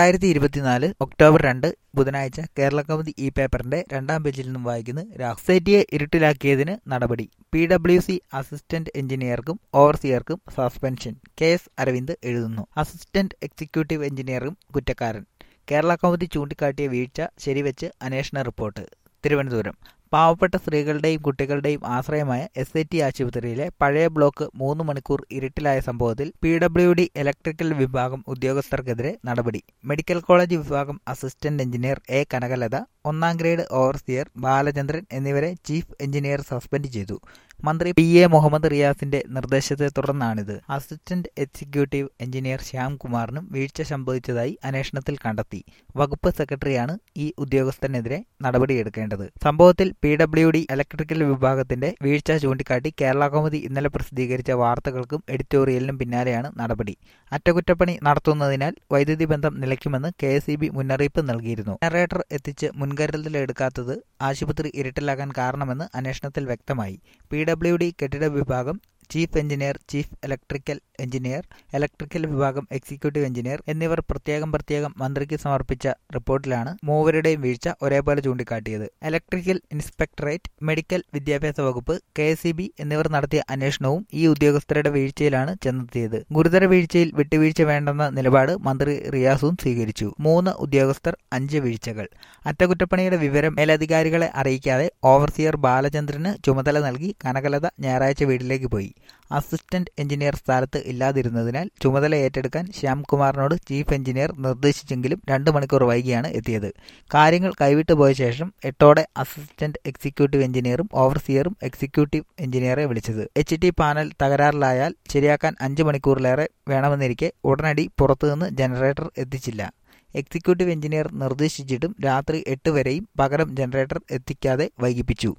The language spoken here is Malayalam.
രണ്ടായിരത്തി ഇരുപത്തിനാല് ഒക്ടോബർ രണ്ട് ബുധനാഴ്ച കേരള കൗമുദി ഈ പേപ്പറിന്റെ രണ്ടാം പേജിൽ നിന്നും വായിക്കുന്നു രാഹ്സേറ്റിയെ ഇരുട്ടിലാക്കിയതിന് നടപടി പി ഡബ്ല്യു സി അസിസ്റ്റന്റ് എഞ്ചിനീയർക്കും ഓവർസിയർക്കും സസ്പെൻഷൻ കെ എസ് അരവിന്ദ് എഴുതുന്നു അസിസ്റ്റന്റ് എക്സിക്യൂട്ടീവ് എഞ്ചിനീയറും കുറ്റക്കാരൻ കേരള കൗമുദി ചൂണ്ടിക്കാട്ടിയ വീഴ്ച ശരിവെച്ച് അന്വേഷണ റിപ്പോർട്ട് തിരുവനന്തപുരം പാവപ്പെട്ട സ്ത്രീകളുടെയും കുട്ടികളുടെയും ആശ്രയമായ എസ് ഐ ടി ആശുപത്രിയിലെ പഴയ ബ്ലോക്ക് മൂന്ന് മണിക്കൂർ ഇരുട്ടിലായ സംഭവത്തിൽ പി ഡബ്ല്യു ഡി ഇലക്ട്രിക്കൽ വിഭാഗം ഉദ്യോഗസ്ഥർക്കെതിരെ നടപടി മെഡിക്കൽ കോളേജ് വിഭാഗം അസിസ്റ്റന്റ് എഞ്ചിനീയർ എ കനകലത ഒന്നാം ഗ്രേഡ് ഓവർസിയർ ബാലചന്ദ്രൻ എന്നിവരെ ചീഫ് എഞ്ചിനീയർ സസ്പെൻഡ് ചെയ്തു മന്ത്രി പി എ മുഹമ്മദ് റിയാസിന്റെ നിർദ്ദേശത്തെ തുടർന്നാണിത് അസിസ്റ്റന്റ് എക്സിക്യൂട്ടീവ് എഞ്ചിനീയർ ശ്യാംകുമാറിനും വീഴ്ച സംഭവിച്ചതായി അന്വേഷണത്തിൽ കണ്ടെത്തി വകുപ്പ് സെക്രട്ടറിയാണ് ഈ ഉദ്യോഗസ്ഥനെതിരെ നടപടിയെടുക്കേണ്ടത് സംഭവത്തിൽ പി ഡബ്ല്യു ഡി ഇലക്ട്രിക്കൽ വിഭാഗത്തിന്റെ വീഴ്ച ചൂണ്ടിക്കാട്ടി കേരള കൗമുദി ഇന്നലെ പ്രസിദ്ധീകരിച്ച വാർത്തകൾക്കും എഡിറ്റോറിയലിനും പിന്നാലെയാണ് നടപടി അറ്റകുറ്റപ്പണി നടത്തുന്നതിനാൽ വൈദ്യുതി ബന്ധം നിലയ്ക്കുമെന്ന് കെ എസ് മുന്നറിയിപ്പ് നൽകിയിരുന്നു ജനറേറ്റർ എത്തിച്ച് മുൻകരുതലെടുക്കാത്തത് ആശുപത്രി ഇരുട്ടിലാകാൻ കാരണമെന്ന് അന്വേഷണത്തിൽ വ്യക്തമായി പി ഡബ്ല്യു ഡി കെട്ടിട വിഭാഗം chief engineer chief electrical engineer electrical വിഭാഗം എക്സിക്യൂട്ടീവ് എഞ്ചിനീയർ എന്നിവർ പ്രത്യേകം പ്രത്യേകം മന്ത്രിക്ക് സമർപ്പിച്ച റിപ്പോർട്ടിലാണ് മൂവരുടെയും വീഴ്ച ഒരേപോലെ ചൂണ്ടിക്കാട്ടിയത് ഇലക്ട്രിക്കൽ ഇൻസ്പെക്ടറേറ്റ് മെഡിക്കൽ വിദ്യാഭ്യാസ വകുപ്പ് കെ എന്നിവർ നടത്തിയ അന്വേഷണവും ഈ ഉദ്യോഗസ്ഥരുടെ വീഴ്ചയിലാണ് ചെന്നെത്തിയത് ഗുരുതര വീഴ്ചയിൽ വിട്ടുവീഴ്ച വേണ്ടെന്ന നിലപാട് മന്ത്രി റിയാസും സ്വീകരിച്ചു മൂന്ന് ഉദ്യോഗസ്ഥർ അഞ്ച് വീഴ്ചകൾ അറ്റകുറ്റപ്പണിയുടെ വിവരം മേലധികാരികളെ അറിയിക്കാതെ ഓവർസിയർ ബാലചന്ദ്രന് ചുമതല നൽകി കനകലത ഞായറാഴ്ച വീട്ടിലേക്ക് പോയി അസിസ്റ്റന്റ് എഞ്ചിനീയർ സ്ഥാനത്ത് ഇല്ലാതിരുന്നതിനാൽ ചുമതല ഏറ്റെടുക്കാൻ ശ്യാംകുമാറിനോട് ചീഫ് എഞ്ചിനീയർ നിർദ്ദേശിച്ചെങ്കിലും രണ്ട് മണിക്കൂർ വൈകിയാണ് എത്തിയത് കാര്യങ്ങൾ കൈവിട്ടു പോയ ശേഷം എട്ടോടെ അസിസ്റ്റന്റ് എക്സിക്യൂട്ടീവ് എഞ്ചിനീയറും ഓവർസിയറും എക്സിക്യൂട്ടീവ് എഞ്ചിനീയറെ വിളിച്ചത് എച്ച് ടി പാനൽ തകരാറിലായാൽ ശരിയാക്കാൻ അഞ്ച് മണിക്കൂറിലേറെ വേണമെന്നിരിക്കെ ഉടനടി പുറത്തുനിന്ന് ജനറേറ്റർ എത്തിച്ചില്ല എക്സിക്യൂട്ടീവ് എഞ്ചിനീയർ നിർദ്ദേശിച്ചിട്ടും രാത്രി എട്ട് വരെയും പകരം ജനറേറ്റർ എത്തിക്കാതെ വൈകിപ്പിച്ചു